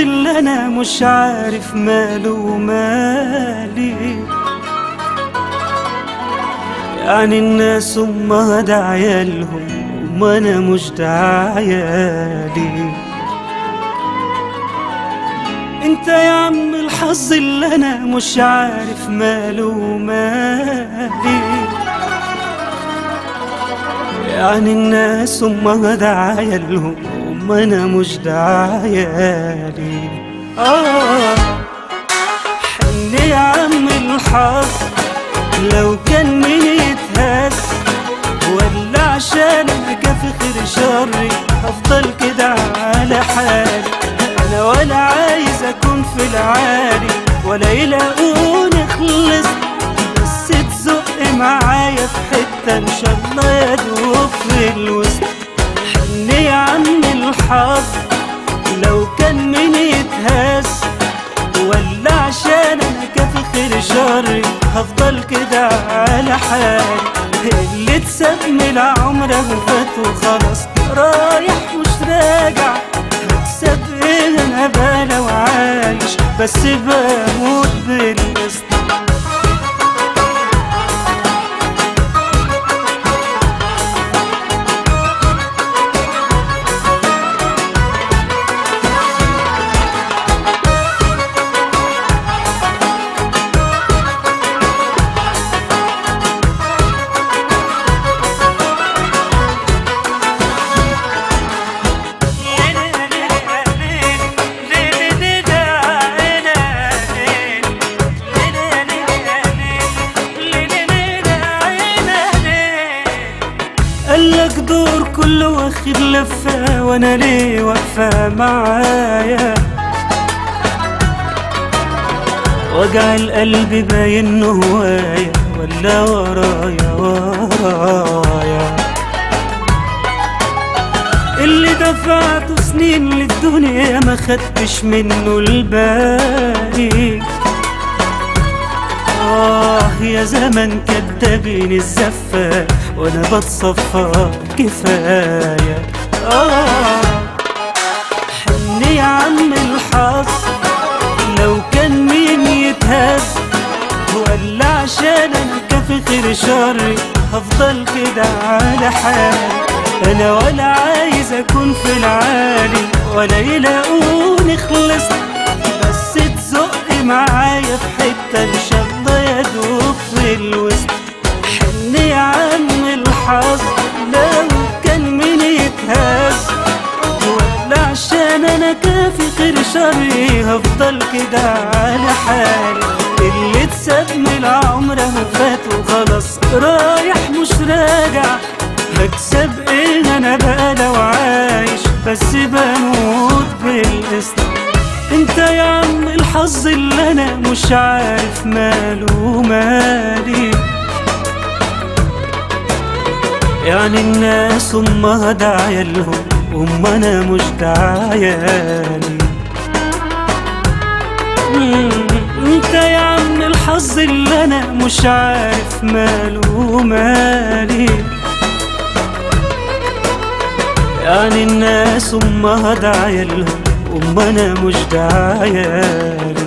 اللي انا مش عارف ماله مالي يعني الناس امها ده عيالهم وما انا مش ده عيالي انت يا عم الحظ اللي انا مش عارف ماله مالي يعني الناس امها ده عيالهم وما انا مش ده عيالي اه حن يا عم الحظ لو كان مين يتهز ولا عشان انا كافي خير شري هفضل كده على حالي انا ولا عايز اكون في العالي ولا يلاقوني خلصت بس تزق معايا في حتة ان شاء الله يدوب في الوسط حن يا عم الحظ لو كان مين يتهز ولا عشان انا كافي خير شري هفضل كده على حالي اللي اتساب من العمر فات وخلاص رايح مش راجع هكسب ايه انا بلا وعايش بس بموت بالقسط قالك دور كله واخد لفة وانا ليه واقفة معايا وجع القلب باين هوايا ولا ورايا ورايا اللي دفعته سنين للدنيا ما خدتش منه الباقي آه يا زمن كدابين الزفة وأنا بتصفى كفاية آه حن يا عم الحظ لو كان مين يتهز ولا عشان أنا كافي خير شري هفضل كده على حالي أنا ولا عايز أكون في العالي ولا يلاقوني خلصت بس تزق معايا في حتة إن شاء الله يدوب في الوسط حن يا عم الحظ لو كان مين يتهز ولا عشان أنا كافي خير شري هفضل كده على حالي اللي اتساب من العمر فات وخلاص رايح مش راجع هكسب ايه انا بقى لو عايش بس بموت بالقسط انت يا عم الحظ اللي انا مش عارف ماله مالي يعني الناس امها ده عيالهم وام انا مش ده عيالي مم، انت يا عم الحظ اللي انا مش عارف ماله مالي يعني الناس امها ده عيالهم وام انا مش ده عيالي